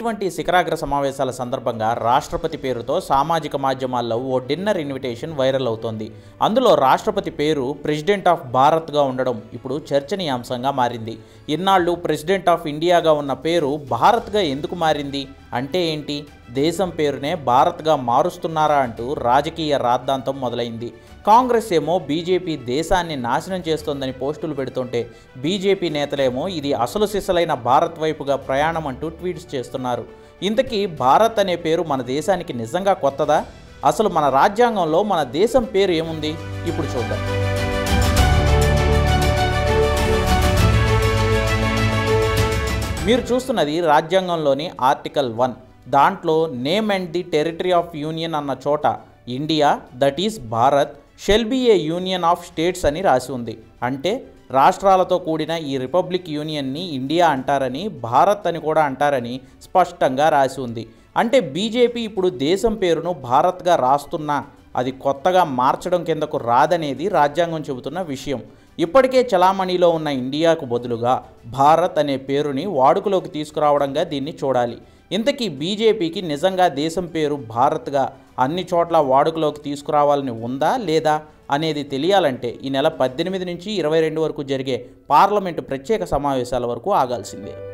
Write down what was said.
twenty శిఖరాగ్ర సమావేశాల సందర్భంగా రాష్ట్రపతి పేరుతో సామాజిక మాధ్యమాల్లో ఓ డిన్నర్ ఇన్విటేషన్ వైరల్ అవుతోంది అందులో రాష్ట్రపతి పేరు ప్రెసిడెంట్ ఆఫ్ భారత్గా ఉండడం ఇప్పుడు చర్చనీయాంశంగా మారింది ఇన్నాళ్ళు ప్రెసిడెంట్ ఆఫ్ ఇండియాగా ఉన్న పేరు భారత్గా ఎందుకు మారింది అంటే ఏంటి దేశం పేరునే భారత్గా మారుస్తున్నారా అంటూ రాజకీయ రాద్ధాంతం మొదలైంది కాంగ్రెస్ ఏమో బీజేపీ దేశాన్ని నాశనం చేస్తోందని పోస్టులు పెడుతుంటే బీజేపీ నేతలేమో ఇది అసలు సిసలైన భారత్ వైపుగా ప్రయాణం అంటూ ట్వీట్స్ చేస్తున్నారు ఇంతకీ భారత్ అనే పేరు మన దేశానికి నిజంగా కొత్తదా అసలు మన రాజ్యాంగంలో మన దేశం పేరు ఏముంది ఇప్పుడు చూద్దాం మీరు చూస్తున్నది రాజ్యాంగంలోని ఆర్టికల్ వన్ దాంట్లో name and the territory of union అన్న చోట India that is Bharat shall be a union of states అని రాసి ఉంది అంటే రాష్ట్రాలతో కూడిన ఈ రిపబ్లిక్ యూనియన్ని ఇండియా అంటారని భారత్ అని కూడా అంటారని స్పష్టంగా రాసి ఉంది అంటే బీజేపీ ఇప్పుడు దేశం పేరును భారత్గా రాస్తున్నా అది కొత్తగా మార్చడం కిందకు రాదనేది రాజ్యాంగం చెబుతున్న విషయం ఇప్పటికే చలామణిలో ఉన్న ఇండియాకు బదులుగా భారత్ అనే పేరుని వాడుకలోకి తీసుకురావడంగా దీన్ని చూడాలి ఇంతకీ బీజేపీకి నిజంగా దేశం పేరు భారత్గా అన్ని చోట్ల వాడుకలోకి తీసుకురావాలని ఉందా లేదా అనేది తెలియాలంటే ఈ నెల పద్దెనిమిది నుంచి ఇరవై రెండు వరకు జరిగే పార్లమెంటు ప్రత్యేక సమావేశాల వరకు ఆగాల్సిందే